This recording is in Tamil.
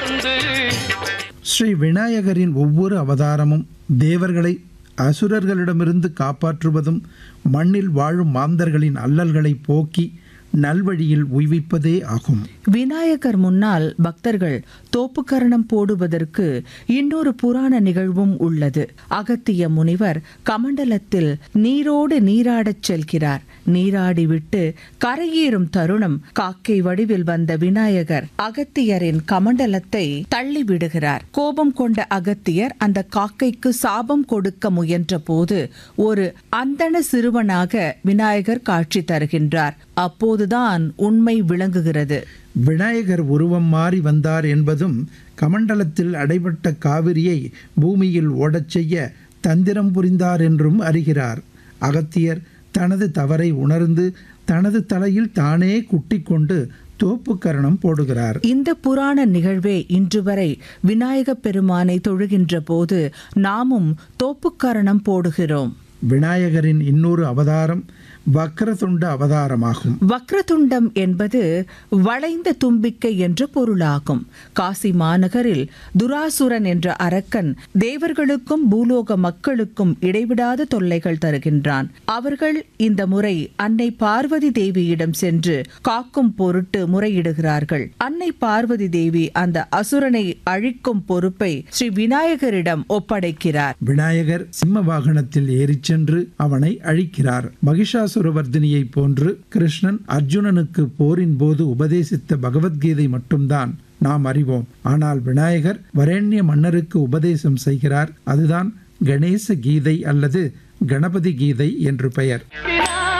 வந்து ஸ்ரீ விநாயகரின் ஒவ்வொரு அவதாரமும் தேவர்களை அசுரர்களிடமிருந்து காப்பாற்றுவதும் மண்ணில் வாழும் மாந்தர்களின் அல்லல்களை போக்கி நல்வழியில் உய்விப்பதே ஆகும் விநாயகர் முன்னால் பக்தர்கள் தோப்புக்கரணம் போடுவதற்கு இன்னொரு புராண நிகழ்வும் உள்ளது அகத்திய முனிவர் கமண்டலத்தில் நீரோடு நீராடச் செல்கிறார் நீராடிவிட்டு கரையேறும் தருணம் காக்கை வடிவில் வந்த விநாயகர் அகத்தியரின் கமண்டலத்தை தள்ளி விடுகிறார் கோபம் கொண்ட அகத்தியர் அந்த காக்கைக்கு சாபம் கொடுக்க முயன்ற போது ஒரு அந்தண சிறுவனாக விநாயகர் காட்சி தருகின்றார் அப்போதுதான் உண்மை விளங்குகிறது விநாயகர் உருவம் மாறி வந்தார் என்பதும் கமண்டலத்தில் அடைபட்ட காவிரியை பூமியில் ஓடச் செய்ய தந்திரம் புரிந்தார் என்றும் அறிகிறார் அகத்தியர் தனது தவறை உணர்ந்து தனது தலையில் தானே குட்டிக் கொண்டு தோப்புக்கரணம் போடுகிறார் இந்த புராண நிகழ்வே இன்று வரை விநாயகப் பெருமானை தொழுகின்ற போது நாமும் தோப்புக்கரணம் போடுகிறோம் விநாயகரின் இன்னொரு அவதாரம் வக்ரதுண்ட அவதாரமாகும் வக்ரதுண்டம் என்பது வளைந்த தும்பிக்கை என்ற பொருளாகும் காசி மாநகரில் துராசுரன் என்ற அரக்கன் தேவர்களுக்கும் பூலோக மக்களுக்கும் இடைவிடாத தொல்லைகள் தருகின்றான் அவர்கள் இந்த முறை அன்னை பார்வதி தேவியிடம் சென்று காக்கும் பொருட்டு முறையிடுகிறார்கள் அன்னை பார்வதி தேவி அந்த அசுரனை அழிக்கும் பொறுப்பை ஸ்ரீ விநாயகரிடம் ஒப்படைக்கிறார் விநாயகர் சிம்ம வாகனத்தில் ஏறிச் சென்று அவனை அழிக்கிறார் மகிஷாசுரவர்தினியை போன்று கிருஷ்ணன் அர்ஜுனனுக்கு போரின் போது உபதேசித்த பகவத்கீதை மட்டும்தான் நாம் அறிவோம் ஆனால் விநாயகர் வரேண்ய மன்னருக்கு உபதேசம் செய்கிறார் அதுதான் கணேச கீதை அல்லது கணபதி கீதை என்று பெயர்